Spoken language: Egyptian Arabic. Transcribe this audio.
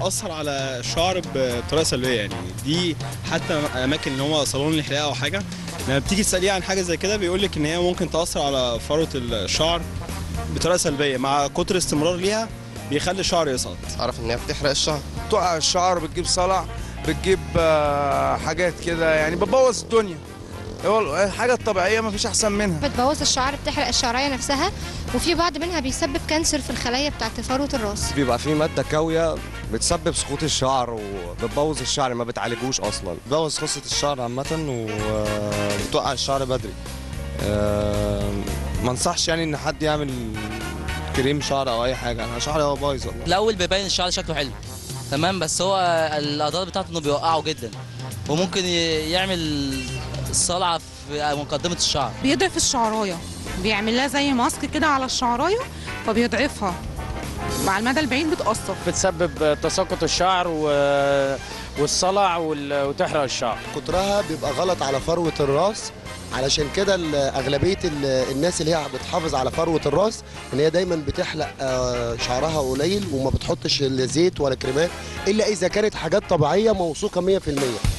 بتاثر على الشعر بطريقه سلبيه يعني دي حتى اماكن اللي هو صالون الحلاقه او حاجه لما بتيجي تساليه عن حاجه زي كده بيقول لك ان هي ممكن تاثر على فروه الشعر بطريقه سلبيه مع كتر استمرار ليها بيخلي الشعر يسقط اعرف ان هي بتحرق الشعر تقع الشعر بتجيب صلع بتجيب آه، حاجات كده يعني بتبوظ الدنيا هو الحاجه الطبيعيه ما فيش احسن منها بتبوظ الشعر بتحرق الشعريه نفسها وفي بعض منها بيسبب كانسر في الخلايا بتاعت فروه الراس بيبقى في ماده كاويه بتسبب سقوط الشعر وبتبوظ الشعر ما بتعالجوش اصلا بتبوظ خصة الشعر عامة وبتوقع الشعر بدري آه، ما انصحش يعني ان حد يعمل كريم شعر او اي حاجة انا شعري هو بايظ والله الاول بيبين الشعر شكله حلو تمام بس هو الاضرار بتاعته انه بيوقعه جدا وممكن ي- يعمل صلعه في مقدمه الشعر بيضعف الشعرايه بيعمل لها زي ماسك كده على الشعرايه فبيضعفها مع المدى البعيد بتأثر بتسبب تساقط الشعر و- والصلع وال- وتحرق الشعر كترها بيبقى غلط على فروة الراس علشان كده ال- أغلبية ال- الناس اللي هي بتحافظ على فروة الراس إن هي دايما بتحلق آه، شعرها قليل وما بتحطش لا زيت ولا كريمات إلا إذا كانت حاجات طبيعية موثوقة 100%